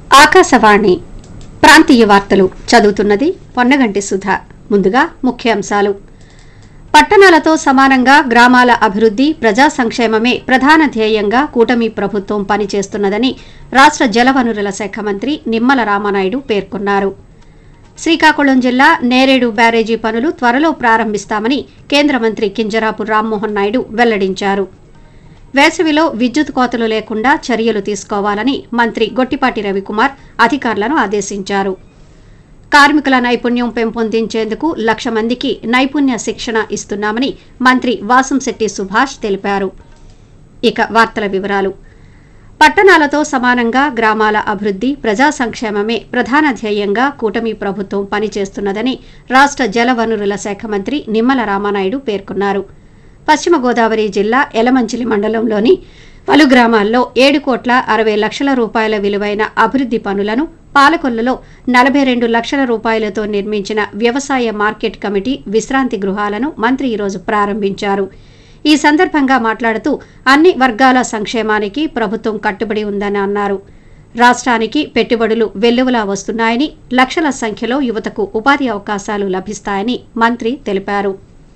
ఆకాశవాణి ప్రాంతీయ వార్తలు చదువుతున్నది పొన్నగంటి సుధ ముందుగా ముఖ్యాంశాలు పట్టణాలతో సమానంగా గ్రామాల అభివృద్ది ప్రజా సంక్షేమమే ప్రధాన ధ్యేయంగా కూటమి ప్రభుత్వం పనిచేస్తున్నదని రాష్ట్ర జలవనరుల శాఖ మంత్రి నిమ్మల రామానాయుడు పేర్కొన్నారు శ్రీకాకుళం జిల్లా నేరేడు బ్యారేజీ పనులు త్వరలో ప్రారంభిస్తామని కేంద్ర మంత్రి కింజరాపు రామ్మోహన్ నాయుడు వెల్లడించారు వేసవిలో విద్యుత్ కోతలు లేకుండా చర్యలు తీసుకోవాలని మంత్రి గొట్టిపాటి రవికుమార్ అధికారులను ఆదేశించారు కార్మికుల నైపుణ్యం పెంపొందించేందుకు లక్ష మందికి నైపుణ్య శిక్షణ ఇస్తున్నామని మంత్రి వాసంశెట్టి సుభాష్ తెలిపారు ఇక వార్తల వివరాలు పట్టణాలతో సమానంగా గ్రామాల అభివృద్ది ప్రజా సంక్షేమమే ప్రధాన ధ్యేయంగా కూటమి ప్రభుత్వం పనిచేస్తున్నదని రాష్ట్ర జలవనరుల శాఖ మంత్రి నిమ్మల రామానాయుడు పేర్కొన్నారు పశ్చిమ గోదావరి జిల్లా ఎలమంచిలి మండలంలోని పలు గ్రామాల్లో ఏడు కోట్ల అరవై లక్షల రూపాయల విలువైన అభివృద్ది పనులను పాలకొల్లులో నలభై రెండు లక్షల రూపాయలతో నిర్మించిన వ్యవసాయ మార్కెట్ కమిటీ విశ్రాంతి గృహాలను మంత్రి ఈరోజు ప్రారంభించారు ఈ సందర్భంగా మాట్లాడుతూ అన్ని వర్గాల సంక్షేమానికి ప్రభుత్వం కట్టుబడి ఉందని అన్నారు రాష్ట్రానికి పెట్టుబడులు వెల్లువలా వస్తున్నాయని లక్షల సంఖ్యలో యువతకు ఉపాధి అవకాశాలు లభిస్తాయని మంత్రి తెలిపారు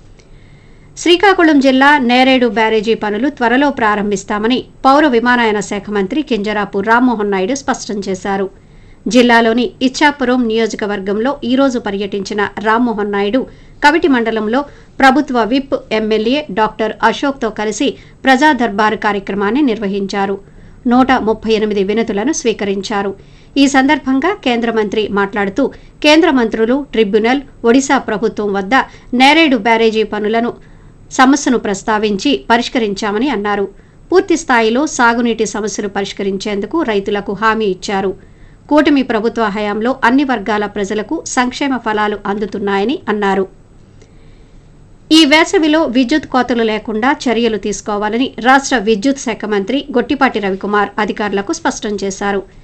శ్రీకాకుళం జిల్లా నేరేడు బ్యారేజీ పనులు త్వరలో ప్రారంభిస్తామని పౌర విమానయాన శాఖ మంత్రి కింజరాపు రామ్మోహన్ నాయుడు స్పష్టం చేశారు జిల్లాలోని ఇచ్చాపురం నియోజకవర్గంలో ఈ రోజు పర్యటించిన రామ్మోహన్ నాయుడు కవిటి మండలంలో ప్రభుత్వ విప్ ఎమ్మెల్యే డాక్టర్ అశోక్తో కలిసి ప్రజా దర్బారు కార్యక్రమాన్ని నిర్వహించారు నూట ముప్పై ఎనిమిది వినతులను స్వీకరించారు ఈ సందర్భంగా కేంద్ర మంత్రి మాట్లాడుతూ కేంద్ర మంత్రులు ట్రిబ్యునల్ ఒడిశా ప్రభుత్వం వద్ద నేరేడు బ్యారేజీ పనులను సమస్యను ప్రస్తావించి పరిష్కరించామని అన్నారు పూర్తి స్థాయిలో సాగునీటి సమస్యలు పరిష్కరించేందుకు రైతులకు హామీ ఇచ్చారు కూటమి ప్రభుత్వ హయాంలో అన్ని వర్గాల ప్రజలకు సంక్షేమ ఫలాలు అందుతున్నాయని అన్నారు ఈ వేసవిలో విద్యుత్ కోతలు లేకుండా చర్యలు తీసుకోవాలని రాష్ట్ర విద్యుత్ శాఖ మంత్రి గొట్టిపాటి రవికుమార్ అధికారులకు స్పష్టం చేశారు